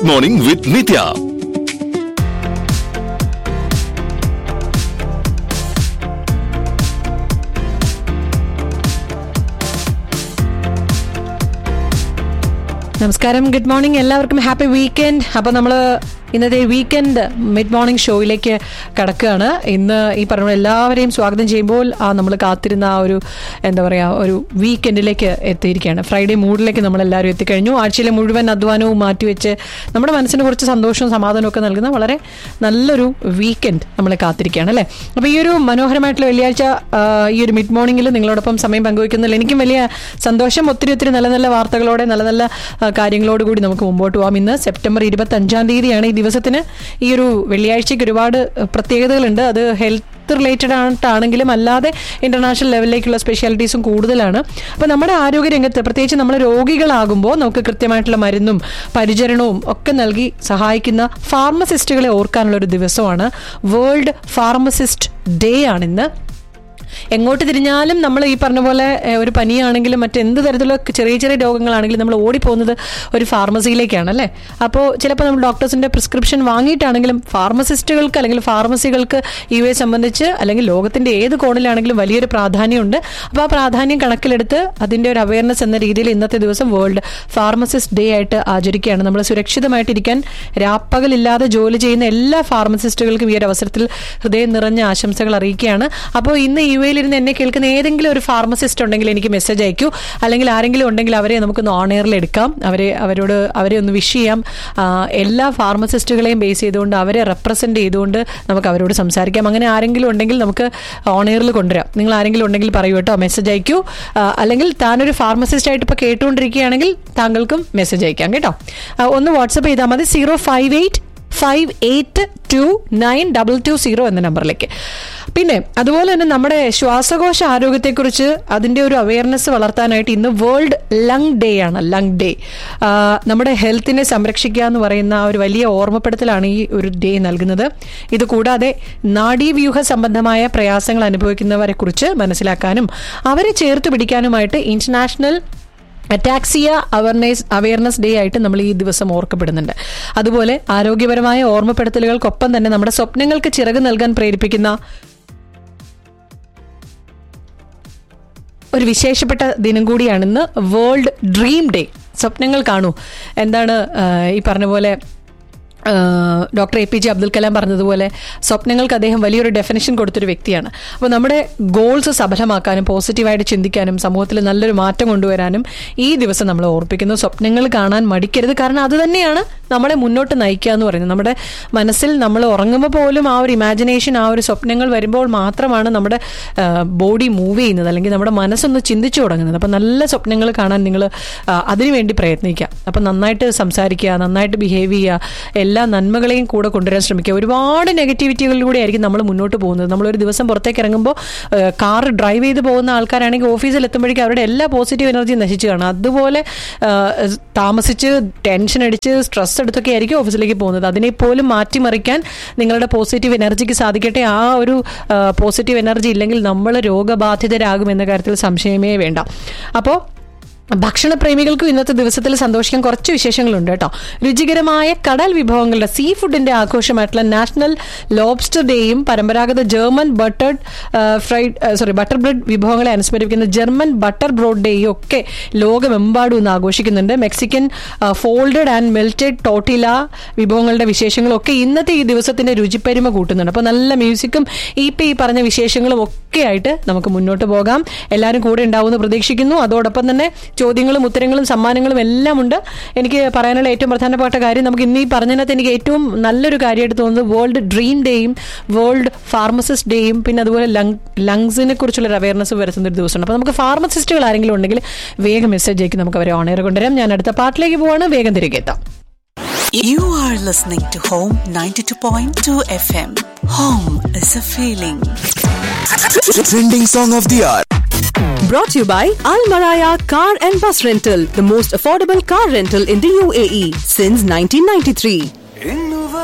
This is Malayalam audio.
മിഡ് മോർണിംഗ് വിത്ത് നിത്യ നമസ്കാരം ഗുഡ് മോർണിംഗ് എല്ലാവർക്കും ഹാപ്പി വീക്കെൻഡ് അപ്പോൾ നമ്മൾ ഇന്നത്തെ വീക്കെൻഡ് മിഡ് മോർണിംഗ് ഷോയിലേക്ക് കടക്കുകയാണ് ഇന്ന് ഈ പറഞ്ഞ എല്ലാവരെയും സ്വാഗതം ചെയ്യുമ്പോൾ ആ നമ്മൾ കാത്തിരുന്ന ആ ഒരു എന്താ പറയുക ഒരു വീക്കെൻഡിലേക്ക് എത്തിയിരിക്കുകയാണ് ഫ്രൈഡേ മൂഡിലേക്ക് നമ്മൾ എല്ലാവരും എത്തിക്കഴിഞ്ഞു ആഴ്ചയിലെ മുഴുവൻ അധ്വാനവും മാറ്റിവെച്ച് നമ്മുടെ മനസ്സിന് കുറച്ച് സന്തോഷവും സമാധാനവും ഒക്കെ നൽകുന്ന വളരെ നല്ലൊരു വീക്കെൻഡ് നമ്മൾ കാത്തിരിക്കുകയാണ് അല്ലേ അപ്പോൾ ഈ ഒരു മനോഹരമായിട്ടുള്ള വെള്ളിയാഴ്ച ആ, ഈ ഒരു മിഡ് മോർണിംഗിൽ നിങ്ങളോടൊപ്പം സമയം പങ്കുവയ്ക്കുന്നതിൽ എനിക്കും വലിയ സന്തോഷം ഒത്തിരി ഒത്തിരി നല്ല നല്ല വാർത്തകളോടെ നല്ല നല്ല ആ, കാര്യങ്ങളോട് കൂടി നമുക്ക് മുമ്പോട്ട് പോകാം ഇന്ന് സെപ്റ്റംബർ ഇരുപത്തി അഞ്ചാം തീയതിയാണ് ഈ ദിവസത്തിന് ഈ ഒരു വെള്ളിയാഴ്ചയ്ക്ക് ഒരുപാട് പ്രത്യേകതകളുണ്ട് അത് ഹെൽത്ത് റിലേറ്റഡ് ആയിട്ടാണെങ്കിലും അല്ലാതെ ഇന്റർനാഷണൽ ലെവലിലേക്കുള്ള സ്പെഷ്യാലിറ്റീസും കൂടുതലാണ് അപ്പോൾ നമ്മുടെ ആരോഗ്യരംഗത്ത് പ്രത്യേകിച്ച് നമ്മൾ രോഗികളാകുമ്പോൾ നമുക്ക് കൃത്യമായിട്ടുള്ള മരുന്നും പരിചരണവും ഒക്കെ നൽകി സഹായിക്കുന്ന ഫാർമസിസ്റ്റുകളെ ഓർക്കാനുള്ള ഒരു ദിവസമാണ് വേൾഡ് ഫാർമസിസ്റ്റ് ഡേ ആണിന്ന് എങ്ങോട്ട് തിരിഞ്ഞാലും നമ്മൾ ഈ പറഞ്ഞ പോലെ ഏഹ്, ഒരു പനിയാണെങ്കിലും മറ്റെന്ത് തരത്തിലുള്ള ചെറിയ ചെറിയ രോഗങ്ങളാണെങ്കിലും നമ്മൾ ഓടിപ്പോകുന്നത് ഒരു ഫാർമസിയിലേക്കാണ് അല്ലേ അപ്പോൾ ചിലപ്പോൾ നമ്മൾ ഡോക്ടേഴ്സിന്റെ പ്രിസ്ക്രിപ്ഷൻ വാങ്ങിയിട്ടാണെങ്കിലും ഫാർമസിസ്റ്റുകൾക്ക് അല്ലെങ്കിൽ ഫാർമസികൾക്ക് യു എ സംബന്ധിച്ച് അല്ലെങ്കിൽ ലോകത്തിന്റെ ഏത് കോണിലാണെങ്കിലും വലിയൊരു പ്രാധാന്യമുണ്ട് അപ്പോൾ ആ പ്രാധാന്യം കണക്കിലെടുത്ത് അതിന്റെ ഒരു അവയർനെസ് എന്ന രീതിയിൽ ഇന്നത്തെ ദിവസം വേൾഡ് ഫാർമസിസ്റ്റ് ഡേ ആയിട്ട് ആചരിക്കുകയാണ് നമ്മൾ സുരക്ഷിതമായിട്ടിരിക്കാൻ രാപ്പകലില്ലാതെ ജോലി ചെയ്യുന്ന എല്ലാ ഫാർമസിസ്റ്റുകൾക്കും ഈ ഒരു അവസരത്തിൽ ഹൃദയം നിറഞ്ഞ ആശംസകൾ അറിയിക്കുകയാണ് അപ്പോൾ ഇന്ന് യു എയിലിരുന്ന് എന്നെ കേൾക്കുന്ന ഏതെങ്കിലും ഒരു ഫാർമസിസ്റ്റ് ഉണ്ടെങ്കിൽ എനിക്ക് മെസ്സേജ് അയക്കൂ അല്ലെങ്കിൽ ആരെങ്കിലും ഉണ്ടെങ്കിൽ അവരെ നമുക്കൊന്ന് ഓൺ എയറിൽ എടുക്കാം അവരെ അവരോട് അവരെ ഒന്ന് വിഷ് ചെയ്യാം ആ, എല്ലാ ഫാർമസിസ്റ്റുകളെയും ബേസ് ചെയ്തുകൊണ്ട് അവരെ റെപ്രസെന്റ് ചെയ്തുകൊണ്ട് നമുക്ക് അവരോട് സംസാരിക്കാം അങ്ങനെ ആരെങ്കിലും ഉണ്ടെങ്കിൽ നമുക്ക് ഓൺ എയറിൽ കൊണ്ടുവരാം നിങ്ങൾ ആരെങ്കിലും ഉണ്ടെങ്കിൽ പറയൂ കേട്ടോ മെസ്സേജ് അയക്കൂ ആ, അല്ലെങ്കിൽ താനൊരു ഫാർമസിസ്റ്റ് ആയിട്ട് ഇപ്പോൾ കേട്ടുകൊണ്ടിരിക്കുകയാണെങ്കിൽ താങ്കൾക്കും മെസ്സേജ് അയക്കാം കേട്ടോ ആ, ഒന്ന് വാട്സപ്പ് ചെയ്താൽ മതി zero five eight five eight two nine double two zero എന്ന നമ്പറിലേക്ക് പിന്നെ അതുപോലെ തന്നെ നമ്മുടെ ശ്വാസകോശ ആരോഗ്യത്തെക്കുറിച്ച് അതിൻ്റെ ഒരു അവയർനെസ് വളർത്താനായിട്ട് ഇന്ന് വേൾഡ് ലങ് ഡേ ആണ് ലങ് ഡേ നമ്മുടെ ഹെൽത്തിനെ സംരക്ഷിക്കുക എന്ന് പറയുന്ന ആ ഒരു വലിയ ഓർമ്മപ്പെടുത്തലാണ് ഈ ഒരു ഡേ നൽകുന്നത് ഇത് കൂടാതെ നാഡീവ്യൂഹ സംബന്ധമായ പ്രയാസങ്ങൾ അനുഭവിക്കുന്നവരെ കുറിച്ച് മനസ്സിലാക്കാനും അവരെ ചേർത്ത് പിടിക്കാനുമായിട്ട് international ataxia awareness awareness day ആയിട്ട് നമ്മൾ ഈ ദിവസം ഓർക്കപ്പെടുന്നുണ്ട് അതുപോലെ ആരോഗ്യപരമായ ഓർമ്മപ്പെടുത്തലുകൾക്കൊപ്പം തന്നെ നമ്മുടെ സ്വപ്നങ്ങൾക്ക് ചിറക് നൽകാൻ പ്രേരിപ്പിക്കുന്ന ഒരു വിശേഷപ്പെട്ട ദിനം കൂടിയാണ് ഇന്ന് വേൾഡ് ഡ്രീം ഡേ സ്വപ്നങ്ങൾ കാണൂ എന്താണ് ആ, ഈ പറഞ്ഞ പോലെ doctor A P J Abdul Kalam പറഞ്ഞതുപോലെ സ്വപ്നങ്ങൾക്ക് അദ്ദേഹം വലിയൊരു ഡെഫിനേഷൻ കൊടുത്തൊരു വ്യക്തിയാണ് അപ്പോൾ നമ്മുടെ ഗോൾസ് സഫലമാക്കാനും പോസിറ്റീവായിട്ട് ചിന്തിക്കാനും സമൂഹത്തിൽ നല്ലൊരു മാറ്റം കൊണ്ടുവരാനും ഈ ദിവസം നമ്മൾ ഓർപ്പിക്കുന്നു സ്വപ്നങ്ങൾ കാണാൻ മടിക്കരുത് കാരണം അത് തന്നെയാണ് നമ്മളെ മുന്നോട്ട് നയിക്കുക എന്ന് പറയുന്നത് നമ്മുടെ മനസ്സിൽ നമ്മൾ ഉറങ്ങുമ്പോൾ പോലും ആ ഒരു ഇമാജിനേഷൻ ആ ഒരു സ്വപ്നങ്ങൾ വരുമ്പോൾ മാത്രമാണ് നമ്മുടെ ബോഡി മൂവ് ചെയ്യുന്നത് അല്ലെങ്കിൽ നമ്മുടെ മനസ്സൊന്ന് ചിന്തിച്ചു തുടങ്ങുന്നത് അപ്പം നല്ല സ്വപ്നങ്ങൾ കാണാൻ നിങ്ങൾ അതിനുവേണ്ടി പ്രയത്നിക്കുക അപ്പം നന്നായിട്ട് സംസാരിക്കുക നന്നായിട്ട് ബിഹേവ് ചെയ്യുക എല്ലാ നന്മകളെയും കൂടെ കൊണ്ടുവരാൻ ശ്രമിക്കുക ഒരുപാട് നെഗറ്റിവിറ്റികളിലൂടെ ആയിരിക്കും നമ്മൾ മുന്നോട്ട് പോകുന്നത് നമ്മളൊരു ദിവസം പുറത്തേക്ക് ഇറങ്ങുമ്പോൾ കാർ ഡ്രൈവ് ചെയ്ത് പോകുന്ന ആൾക്കാരാണെങ്കിൽ ഓഫീസിൽ എത്തുമ്പോഴേക്കും അവരുടെ എല്ലാ പോസിറ്റീവ് എനർജി നശിച്ചു കാണും അതുപോലെ ആ, താമസിച്ച് ടെൻഷൻ അടിച്ച് സ്ട്രെസ് എടുത്തൊക്കെ ആയിരിക്കും ഓഫീസിലേക്ക് പോകുന്നത് അതിനെ പോലും മാറ്റിമറിക്കാൻ നിങ്ങളുടെ പോസിറ്റീവ് എനർജിക്ക് സാധിക്കട്ടെ ആ ഒരു പോസിറ്റീവ് എനർജി ഇല്ലെങ്കിൽ നമ്മൾ രോഗബാധിതരാകും എന്ന കാര്യത്തിൽ സംശയമേ വേണ്ട അപ്പോൾ ഭക്ഷണപ്രേമികൾക്കും ഇന്നത്തെ ദിവസത്തിൽ സന്തോഷിക്കാൻ കുറച്ച് വിശേഷങ്ങളുണ്ട് കേട്ടോ രുചികരമായ കടൽ വിഭവങ്ങളുടെ സീ ഫുഡിന്റെ ആഘോഷമായിട്ടുള്ള നാഷണൽ ലോബ്സ്റ്റർ ഡേയും പരമ്പരാഗത German buttered fried sorry butter bread വിഭവങ്ങളെ അനുസ്മരിപ്പിക്കുന്ന ജർമ്മൻ ബട്ടർ ബ്രോഡ് ഡേയും ഒക്കെ ലോകമെമ്പാടും ഇന്ന് ആഘോഷിക്കുന്നുണ്ട് Mexican folded and melted tortilla വിഭവങ്ങളുടെ വിശേഷങ്ങളും ഒക്കെ ഇന്നത്തെ ഈ ദിവസത്തിന്റെ രുചിപ്പരിമ കൂട്ടുന്നുണ്ട് അപ്പോൾ നല്ല മ്യൂസിക്കും ഈ ഇപ്പം ഈ പറഞ്ഞ വിശേഷങ്ങളും ഒക്കെ ആയിട്ട് നമുക്ക് മുന്നോട്ട് പോകാം എല്ലാവരും കൂടെ ഉണ്ടാവുമെന്ന് പ്രതീക്ഷിക്കുന്നു അതോടൊപ്പം തന്നെ ചോദ്യങ്ങളും ഉത്തരങ്ങളും സമ്മാനങ്ങളും എല്ലാം ഉണ്ട് എനിക്ക് പറയാനുള്ള ഏറ്റവും പ്രധാനപ്പെട്ട കാര്യം നമുക്ക് ഇന്ന് ഈ പറഞ്ഞതിനകത്ത് എനിക്ക് ഏറ്റവും നല്ലൊരു കാര്യമായിട്ട് തോന്നുന്നത് വേൾഡ് ഡ്രീം ഡേയും വേൾഡ് ഫാർമസിസ്റ്റ് ഡേയും പിന്നെ അതുപോലെ ലങ് ലങ്സിനെ കുറിച്ചുള്ള ഒരു അവയർനെസ് വരുത്തുന്ന ഒരു ദിവസമുണ്ട് അപ്പോൾ നമുക്ക് ഫാർമസിസ്റ്റുകൾ ആരെങ്കിലും ഉണ്ടെങ്കിൽ വേഗം മെസ്സേജ് അയക്കും നമുക്ക് അവരെ ഓണയർ കൊണ്ടുവരാം ഞാൻ അടുത്ത പാട്ടിലേക്ക് പോവാണ് വേഗം തിരികെ എത്താം You are listening to Home 92.2 FM. Home is a feeling. Trending song of the hour. Brought to you by Al Maraya Car and Bus Rental, the most affordable car rental in the UAE since 1993.